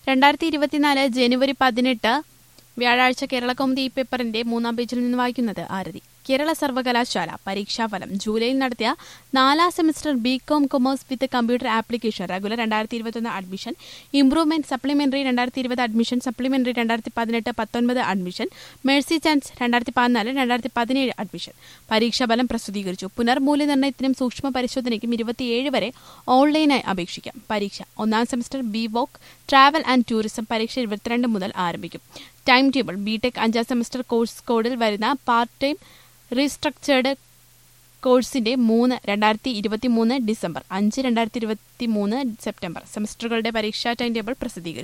രണ്ടായിരത്തി ഇരുപത്തിനാല് ജനുവരി പതിനെട്ട് വ്യാഴാഴ്ച കേരള കൗമുദി ഈ പേപ്പറിന്റെ മൂന്നാം പേജിൽ നിന്ന് വായിക്കുന്നത് ആരതി കേരള സർവകലാശാല പരീക്ഷാഫലം ജൂലൈയിൽ നടത്തിയ നാലാം semester B com commerce with computer application regular രണ്ടായിരത്തി ഇരുപത്തൊന്ന് അഡ്മിഷൻ ഇംപ്രൂവ്മെന്റ് സപ്ലിമെന്ററി രണ്ടായിരത്തി ഇരുപത് അഡ്മിഷൻ സപ്ലിമെന്ററി രണ്ടായിരത്തി പതിനെട്ട് പത്തൊൻപത് അഡ്മിഷൻ മേഴ്സി ചാൻസ് രണ്ടായിരത്തി പതിനാല് രണ്ടായിരത്തി പതിനേഴ് അഡ്മിഷൻ പരീക്ഷാഫലം പ്രസിദ്ധീകരിച്ചു പുനർമൂല്യനിർണ്ണയത്തിനും സൂക്ഷ്മ പരിശോധനയ്ക്കും ഇരുപത്തിയേഴ് വരെ ഓൺലൈനായി അപേക്ഷിക്കാം പരീക്ഷ ഒന്നാം semester B voc travel and tourism പരീക്ഷ ഇരുപത്തിരണ്ട് മുതൽ ആരംഭിക്കും ടൈം ടേബിൾ ബിടെക് അഞ്ചാം സെമസ്റ്റർ കോഴ്സ് കോഡിൽ വരുന്ന പാർട്ട് ടൈം റീസ്ട്രക്ചേർഡ് കോഴ്സിന്റെ മൂന്ന് രണ്ടായിരത്തി ഇരുപത്തി മൂന്ന് ഡിസംബർ അഞ്ച് രണ്ടായിരത്തി ഇരുപത്തി മൂന്ന് സെപ്റ്റംബർ സെമസ്റ്ററുകളുടെ പരീക്ഷാ ടൈം ടേബിൾ പ്രസിദ്ധീകരിച്ചു